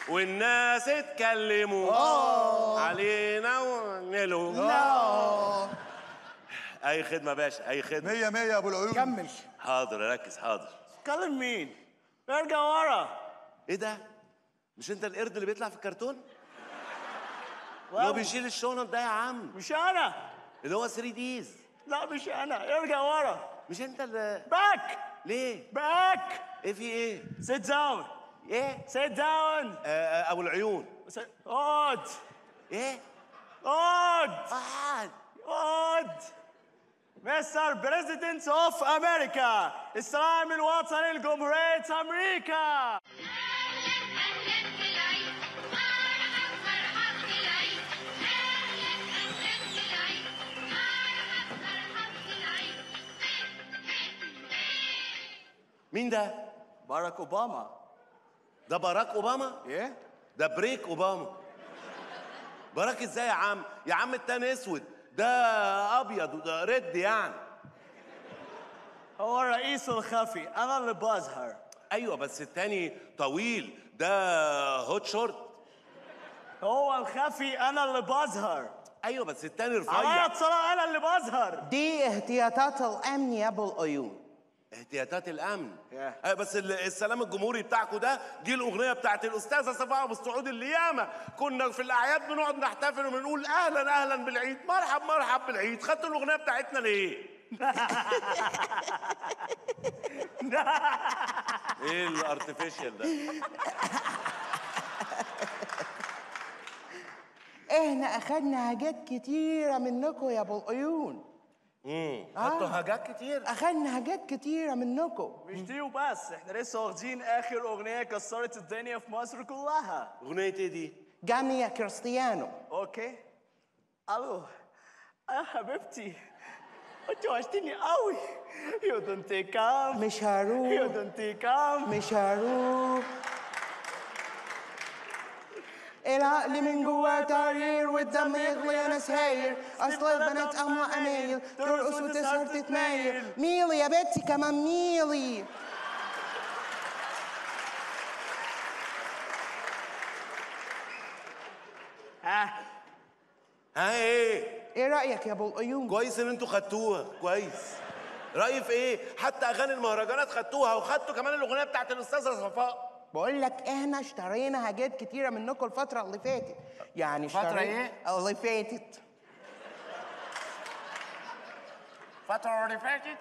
والناس اتكلموا علينا ونعملوا لا اي خدمه يا باشا اي خدمه مية مية يا ابو العيون كمل حاضر ركز حاضر كلم مين؟ ارجع ورا ايه ده مش انت القرد اللي بيطلع في الكرتون اللي هو بيشيل الشنط ده يا عم مش انا اللي هو 3 ديز لا مش انا ارجع ورا مش انت اللي باك ليه باك ايه في ايه sit down ايه sit down آه آه، ابو العيون Sit- اقعد ايه اقعد قعد اقعد مستر بريزيدنت اوف امريكا السلام الوطني لجمهورية امريكا مين ده باراك اوباما ده باراك اوباما ايه ده بريك اوباما باراك ازاي يا عم يا عم التاني اسود ده ابيض وده ريد يعني هو الرئيس الخفي انا اللي بظهر ايوه بس التاني طويل ده هوت شورت هو الخفي انا اللي بظهر ايوه بس التاني عليا رفيع الصلاة انا اللي بظهر دي احتياطات الامن يا ابو العيون احتياطات الامن Yeah. أيوة بس ال- السلام الجمهوري بتاعكم ده دي الاغنيه بتاعت الاستاذه صفاء ابو السعود اللي ياما كنا في الاعياد بنقعد نحتفل وبنقول اهلا اهلا بالعيد مرحب مرحب بالعيد خدتوا الاغنيه بتاعتنا ليه ايه الارتفيشال ده احنا اخدنا حاجات كتيرة منكم يا ابو العيون امم خدتوا حاجات كتير اخدنا حاجات كتيرة منكم مش دي وبس احنا لسه واخدين اخر اغنيه كسرت الدنيا في مصر كلها اغنيه ايه دي جاني يا كريستيانو اوكي الو يا حبيبتي انت وحشتني قوي يو دونت كام مش يو هروح دونت كام مش هروح العقل من جواه تعير والدم يغلي انا ساير اصل البنات اما امايل ترقص وتسهر تتمايل ميلي يا بنتي كمان ميلي ها ها ايه ايه رايك يا ابو العيون كويس ان انتوا خدتوها كويس رايي في ايه حتى اغاني المهرجانات خدتوها وخدتوا كمان الاغنيه بتاعت الاستاذه صفاء بقول لك احنا اشترينا حاجات كتيره منكم الفتره اللي فاتت يعني فترة اشترينا- إيه؟ اللي فاتت الفتره اللي فاتت